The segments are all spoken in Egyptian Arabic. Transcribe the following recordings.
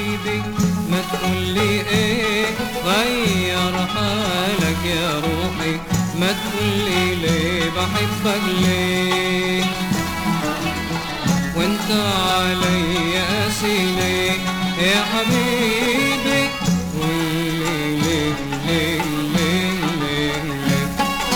حبيبي ما تقولي ايه غير حالك يا روحي ما تقولي ليه بحبك ليه وانت علي قاسي ليه يا حبيبي قولي ليه ليه ليه ليه ليه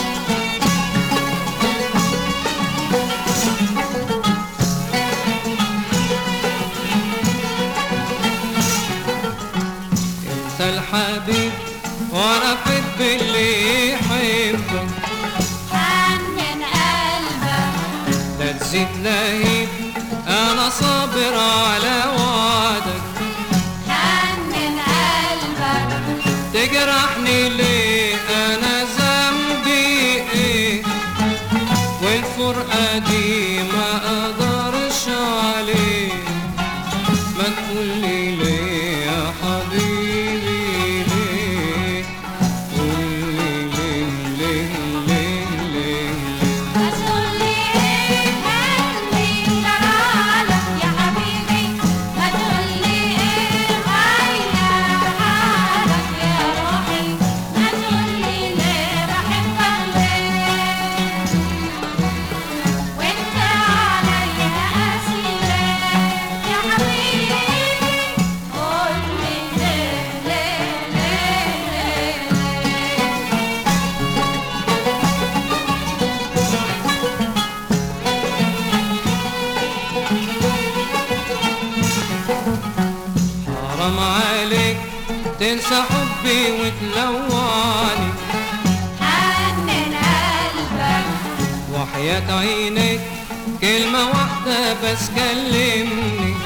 انت الحبيب وانا احب اللي يحبك حنن قلبك لا تزيد لهيب انا صابر على وعدك حنن قلبك تجرحني ليه انا ذنبي ايه والفرقة دي ما اقدرش عليه ما تقولي ليه يا حبيبي ليه قولي ليه ليه ليه ليه ليه هتقولي ايه قلبي جرالك يا حبيبي هتقولي ايه غير حالك يا روحي هتقولي ليه بحبك ليه وانت عليا قاسي ليه يا حبيبي قولي ليه ليه ليه ليه حرام عليك تنسى حبي وتلوعني حنن قلبك وحياة عينك كلمة واحدة بس كلمني